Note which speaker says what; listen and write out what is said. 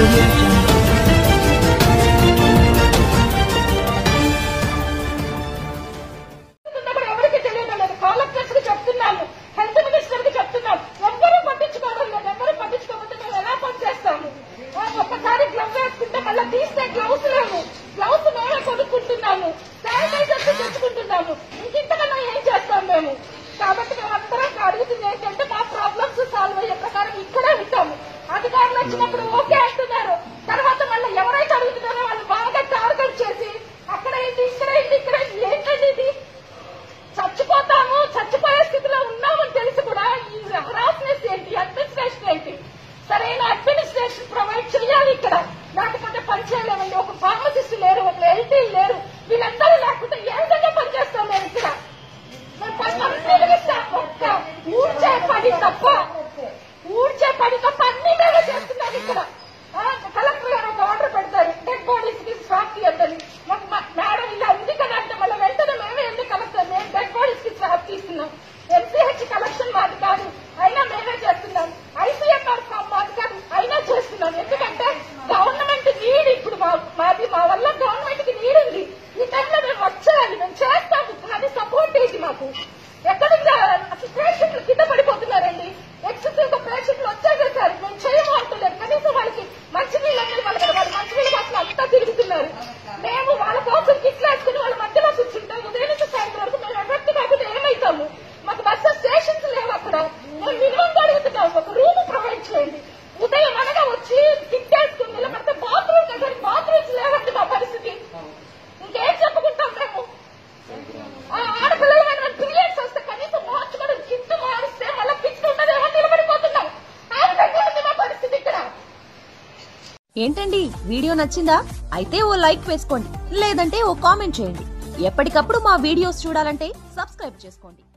Speaker 1: audio jungle.
Speaker 2: కూడా ఎవరికి తెలియడం లేదు కలెక్టర్స్ కి చెప్తున్నాను హెల్త్ మినిస్టర్ కి చెప్తున్నాను ఎవ్వరూ పట్టించుకోవడం లేదు ఎవరు పట్టించుకోకపోతే మేము ఎలా పనిచేస్తాము ఆ, ఒక్కసారి గ్లవ్ వేసుకుంటే మళ్ళీ తీస్తే గ్లౌస్ లేవు గ్లౌస్ మేమే కొనుక్కుంటున్నాము శానిటైజర్స్ తెచ్చుకుంటున్నాము ఇంకింతకన్నా ఏం చేస్తాం మేము కాబట్టి మేము అందరం అడుగుతుంది ఏంటంటే మా ప్రాబ్లమ్స్ సాల్వ్ అయ్యే ప్రకారం ఇక్కడే ఉంటాము అధికారులు వచ్చినప్పుడు ఓకే అంటున్నారు తర్వాత మళ్ళీ ఎవరైతే అడుగుతున్నారో వాళ్ళు బాగా టార్గెట్ చేసి అక్కడ ఏంటి ఇక్కడ ఏంటి ఇక్కడ ఏంటి ఏంటండి ఇది చచ్చిపోతాము చచ్చిపోయే స్థితిలో ఉన్నామని తెలిసి కూడా ఈ హరాస్నెస్ ఏంటి అడ్మినిస్ట్రేషన్ ఏంటి సరైన అడ్మినిస్ట్రేషన్ ప్రొవైడ్ చేయాలి ఇక్కడ లేకపోతే పని చేయలేమండి ఒక ఫార్మసిస్ట్ లేరు ఒక ఎల్టీ లేరు వీళ్ళందరూ లేకపోతే ఏ విధంగా పనిచేస్తాం మేము ఇక్కడ మేము పని కంప్లీట్గా ఇస్తాం. ఒక్క ఊడ్చే పని తప్ప ఊడ్చే పని తప్ప అన్ని మేమే చేస్తున్నాం ఇక్కడ ఆ, కలెక్టర్ గారు ఒక ఆర్డర్ పెడతారు డెడ్ బాడీస్ కి స్టాప్ తీయద్దని మాకు మా- మేడం ఇలా ఉంది కదా అంటే మళ్ళీ వెంటనే మేమే ఎందుకు కలెక్టర్ మేము డెడ్ బాడీస్ కి స్టాప్ తీస్తున్నాం ఎంసీహెచ్ కలెక్షన్ మాది కాదు అయినా మేమే చేస్తున్నాం ఐసీఎంఆర్ ఫామ్ మాది కాదు అయినా చేస్తున్నాం ఎందుకంటే గవర్నమెంట్ నీడ్ ఇప్పుడు మా మాది మా వల్ల గవర్నమెంట్ కి నీడ్ ఉంది ఈ టైంలో మేము వచ్చేయాలి మేము చేస్తాము కానీ సపోర్ట్ ఏంటి మాకు ఎక్కడ అసలు పేషెంట్లు కింద పడిపోతున్నారండి ఎక్సెసివ్ గా పేషెంట్లు వచ్చేసేసారు మేము చేయము అంటున్నారు కనీసం వాళ్ళకి మంచినీళ్ళు అనేది వాళ్ళకి వాళ్ళు మంచినీళ్ళ కోసం అంతా తిరుగుతున్నారు మేము వాళ్ళ కోసం కిట్లు వేసుకుని వాళ్ళ మధ్యలో కూర్చుంటాం ఉదయం నుంచి సాయంత్రం వరకు మేము ఎఫెక్ట్ కాకుండా ఏమైతాము మాకు బస్సు స్టేషన్స్ లేవు అక్కడ మేము మినిమం అడుగుతున్నాం ఒక రూమ్ ప్రొవైడ్ చేయండి ఉదయం అనగా వచ్చి కిట్ వేసుకుని నిలబడితే బాత్రూమ్ దగ్గర బాత్రూమ్స్ లేవండి మా పరిస్థితి ఇంకేం చెప్పుకుంటాం మేము ఆ ఆడపిల్లలమైన పీరియడ్స్ వస్తే కనీసం మార్చుకోవడం కిట్టు మారిస్తే మళ్ళీ పిచ్చి ఉండదేమో నిలబడిపోతున్నాం ఆ విధంగా ఉంది మా పరిస్థితి ఇక్కడ
Speaker 3: ఏంటండి వీడియో నచ్చిందా అయితే ఓ లైక్ వేసుకోండి లేదంటే ఓ కామెంట్ చేయండి ఎప్పటికప్పుడు మా వీడియోస్ చూడాలంటే సబ్స్క్రైబ్ చేసుకోండి